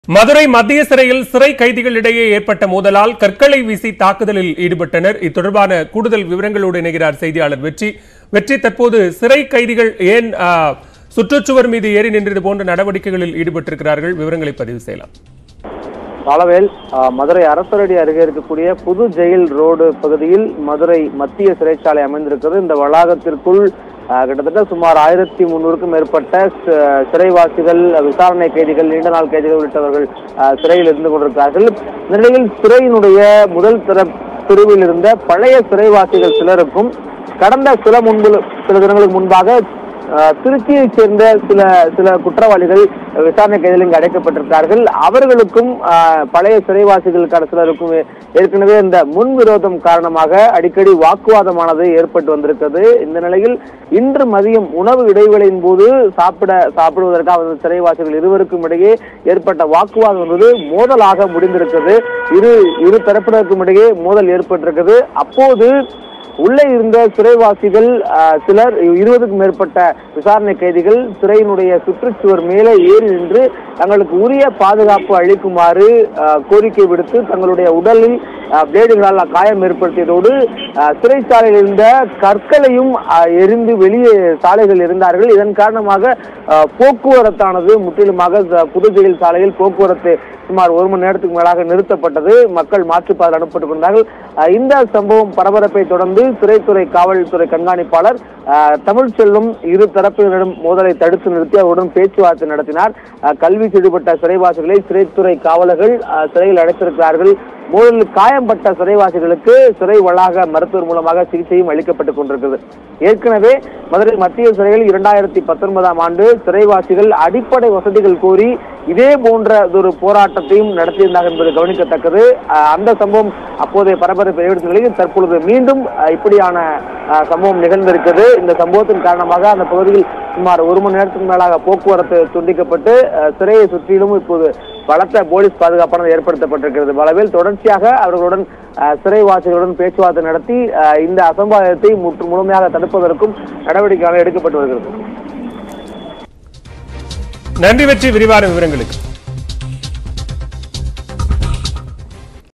மதுரை மத்திய சிறையில் சிறை கைதிகளிடையே ஏற்பட்ட மோதலால் கற்களை வீசி தாக்குதலில் ஈடுபட்டனர் இத்தொடர்பான கூடுதல் விவரங்களோடு இணைகிறார் செய்தியாளர் வெற்றி வெற்றி தற்போது சிறை கைதிகள் ஏன் ஆ, சுற்றுச்சுவர் மீது ஏறி நின்றது போன்ற நடவடிக்கைகளில் ஈடுபட்டிருக்கிறார்கள் விவரங்களை பதிவு செய்யலாம் காலவேல் அஹ், மதுரை அரசரடி அருகே இருக்கக்கூடிய புது ஜெயில் ரோடு பகுதியில் மதுரை மத்திய சிறைச்சாலை அமைந்திருக்கிறது இந்த வளாகத்திற்குள் அஹ், கிட்டத்தட்ட சுமார் ஆயிரத்தி முன்னூறுக்கும் மேற்பட்ட சி- சிறைவாசிகள் விசாரணை கைதிகள் நீண்ட நாள் கைதிகள் உள்ளிட்டவர்கள் அஹ், சிறையில் இருந்து கொண்டிருக்கிறார்கள் இந்த நிலையில் சிறையினுடைய முதல் தர பிரிவில் இருந்த பழைய சிறைவாசிகள் சிலருக்கும் கடந்த சில முன்பு சில தினங்களுக்கு முன்பாக அஹ் திருச்சியைச் சேர்ந்த சில சில குற்றவாளிகள் விசாரணை கைதில் இங்கு அடைக்கப்பட்டிருக்கிறார்கள் அவர்களுக்கும் அஹ், பழைய சிறைவாசிகளுக்கான சிலருக்கும் ஏற்கனவே இந்த முன்விரோதம் காரணமாக அடிக்கடி வாக்குவாதமானது ஏற்பட்டு வந்திருக்கிறது இந்த நிலையில் இன்று மதியம் உணவு இடைவேளையின் போது சாப்பிட சாப்பிடுவதற்காக வந்த சிறைவாசிகள் இருவருக்கும் இடையே ஏற்பட்ட வாக்குவாதம் என்பது மோதலாக முடிந்திருக்கிறது இரு இரு தரப்பினருக்கும் இடையே மோதல் ஏற்பட்டிருக்கிறது அப்போது உள்ளே இருந்த சிறைவாசிகள் அஹ், சிலர் இருபதுக்கும் மேற்பட்ட விசாரணை கைதிகள் சிறையினுடைய சுற்றுச்சுவர் மேலே ஏறி நின்று தங்களுக்கு உரிய பாதுகாப்பு அளிக்குமாறு அஹ், கோரிக்கை விடுத்து தங்களுடைய உடலில் அஹ், பிளேடுகளால் காயம் ஏற்படுத்தியதோடு அஹ், சிறைச்சாலையில் இருந்த கற்களையும் அஹ், எரிந்து வெளியே சாலைகள் இருந்தார்கள் இதன் காரணமாக அஹ், போக்குவரத்தானது முற்றிலுமாக ச- புதுச்சேரியில் சாலையில் போக்குவரத்து சுமார் ஒரு மணி நேரத்துக்கு மேலாக நிறுத்தப்பட்டது மக்கள் மாற்றுப்பாதையில் அனுப்பப்பட்டுக் கொண்டார்கள் அஹ் இந்த சம்பவம் பரபரப்பை தொடர்ந்து சிறைத்துறை காவல்துறை கண்காணிப்பாளர் அஹ், தமிழ்ச்செல்வம் இரு தரப்பினரிடம் மோதலை தடுத்து நிறுத்தி அவருடன் பேச்சுவார்த்தை நடத்தினார் அஹ், கல்வி ஈடுபட்ட சிறைவாசிகளை சிறைத்துறை காவலர்கள் அஹ், சிறையில் அடைத்திருக்கிறார்கள் மோதலில் காயம்பட்ட சிறைவாசிகளுக்கு சிறை வளாக மருத்துவர் மூலமாக சிகிச்சையும் அளிக்கப்பட்டுக் கொண்டிருக்கிறது ஏற்கனவே மதுரை மத்திய சிறையில் இரண்டாயிரத்தி பத்தொன்பதாம் ஆண்டு சிறைவாசிகள் அடிப்படை வசதிகள் கோரி இதே போன்ற ஒரு போராட்டத்தையும் நடத்தியிருந்தார் என்பது கவனிக்கத்தக்கது அஹ், அந்த சம்பவம் அப்போதைய பரபரப்பை ஏற்படுத்திய நிலையில் தற்பொழுது மீண்டும் அஹ், இப்படியான அஹ், சம்பவம் நிகழ்ந்திருக்கிறது இந்த சம்பவத்தின் காரணமாக அந்த பகுதியில் சுமார் ஒரு மணி நேரத்துக்கு மேலாக போக்குவரத்து துண்டிக்கப்பட்டு அஹ், சிறையை சுற்றிலும் இப்போது பலத்த போலீஸ் பாதுகாப்பானது ஏற்படுத்தப்பட்டிருக்கிறது பலவேல் தொடர்ச்சியாக அவர்களுடன் அஹ், சிறைவாசிகளுடன் பேச்சுவார்த்தை நடத்தி அஹ், இந்த அசம்பாவிதத்தை முற்று முழுமையாக தடுப்பதற்கும் நடவடிக்கைகள் எடுக்கப்பட்டு வருகிறது நன்றி வெற்றி விரிவான விவரங்களுக்கு